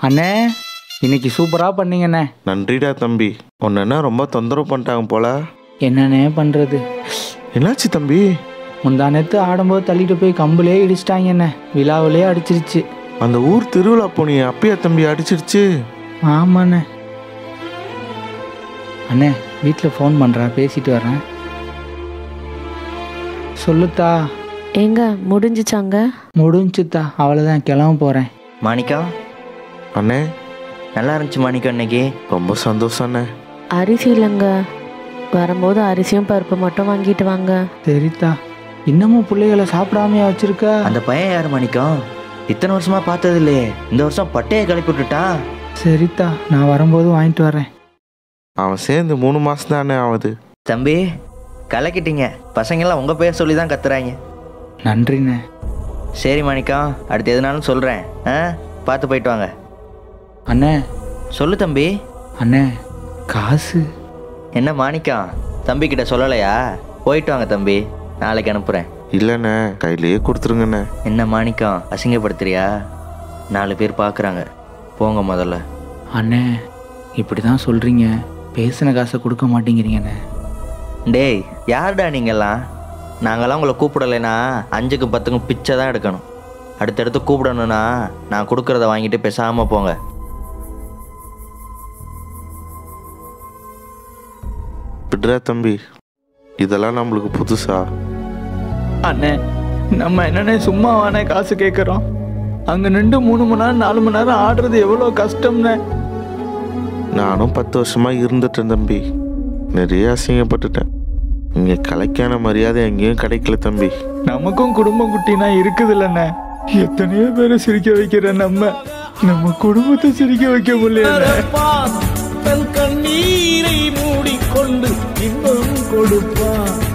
அண்ணே இன்னைக்கு சூப்பராக பண்ணீங்கண்ணே நன்றிடா தம்பி உன்ன ரொம்ப தொந்தரவு பண்ணிட்டாங்க போல என்னண்ணே பண்ணுறது என்னாச்சு தம்பி முந்தா நேத்து ஆடும்போது தள்ளிட்டு போய் கம்புலே இடிச்சிட்டாங்கண்ணே விழாவிலே அடிச்சிருச்சு அந்த ஊர் திருவிழா போனி அப்பயா தம்பி அடிச்சிருச்சு ஆமாண்ணே அண்ணே வீட்டில் ஃபோன் பண்ணுறா பேசிட்டு வரேன் சொல்லுத்தா ஏங்க முடிஞ்சிச்சாங்க முடிஞ்சுத்தா அவ்வளோதான் கிளம்ப போகிறேன் மாணிக்கம் அண்ணே நல்லா இருந்துச்சு மாணிக்கம் இன்னைக்கு ரொம்ப சந்தோஷம் அண்ணே அரிசி இல்லைங்க வரும்போது அரிசியும் பருப்பு மட்டும் வாங்கிட்டு வாங்க சரித்தா இன்னமும் பிள்ளைகளை சாப்பிடாமையா வச்சிருக்க அந்த பையன் யார் மாணிக்கம் இத்தனை வருஷமா பார்த்தது இல்லையே இந்த வருஷம் பட்டையை கிளப்பி விட்டுட்டான் சரித்தா நான் வரும்போது வாங்கிட்டு வரேன் அவன் சேர்ந்து மூணு மாசம் தானே ஆகுது தம்பி கலக்கிட்டீங்க பசங்கெல்லாம் உங்கள் பேர் சொல்லி தான் கத்துறாங்க நன்றிண்ணே சரி மாணிக்கம் அடுத்து எதுனாலும் சொல்கிறேன் ஆ பார்த்து போயிட்டு வாங்க அண்ணே சொல்லு தம்பி அண்ணே காசு என்ன மாணிக்கம் தம்பி கிட்ட சொல்லலையா போயிட்டு வாங்க தம்பி நாளைக்கு அனுப்புகிறேன் இல்லைண்ணே கையிலேயே கொடுத்துருங்கண்ணே என்ன மாணிக்கம் அசிங்கப்படுத்துறியா நாலு பேர் பார்க்குறாங்க போங்க முதல்ல அண்ணே இப்படி தான் சொல்கிறீங்க பேசின காசை கொடுக்க மாட்டேங்கிறீங்கண்ணே டேய் யாருடா நீங்கெல்லாம் நாங்கெல்லாம் உங்களை கூப்பிடலைன்னா அஞ்சுக்கும் பத்துக்கும் பிச்சை தான் எடுக்கணும் அடுத்தடுத்து கூப்பிடணும்னா நான் கொடுக்குறத வாங்கிட்டு பேசாமல் போங்க விடுறா தம்பி இதெல்லாம் நம்மளுக்கு புதுசா அண்ணே நம்ம என்னண்ணே சும்மாவானே காசு கேட்குறோம் அங்கே நின்று மூணு மணி நேரம் நாலு மணி நேரம் ஆடுறது எவ்வளோ கஷ்டம்ண்ணே நானும் பத்து வருஷமா இருந்துட்டேன் தம்பி நிறைய அசிங்கப்பட்டுட்டேன் இங்கே கலைக்கான மரியாதை எங்கேயும் கிடைக்கல தம்பி நமக்கும் குடும்பம் குட்டினா இருக்குதுல்லண்ணே எத்தனையோ பேரை சிரிக்க வைக்கிற நம்ம நம்ம குடும்பத்தை சிரிக்க வைக்க முடியல தன் கண்ணீரை மூடிக்கொண்டு இன்பம் கொடுப்பான்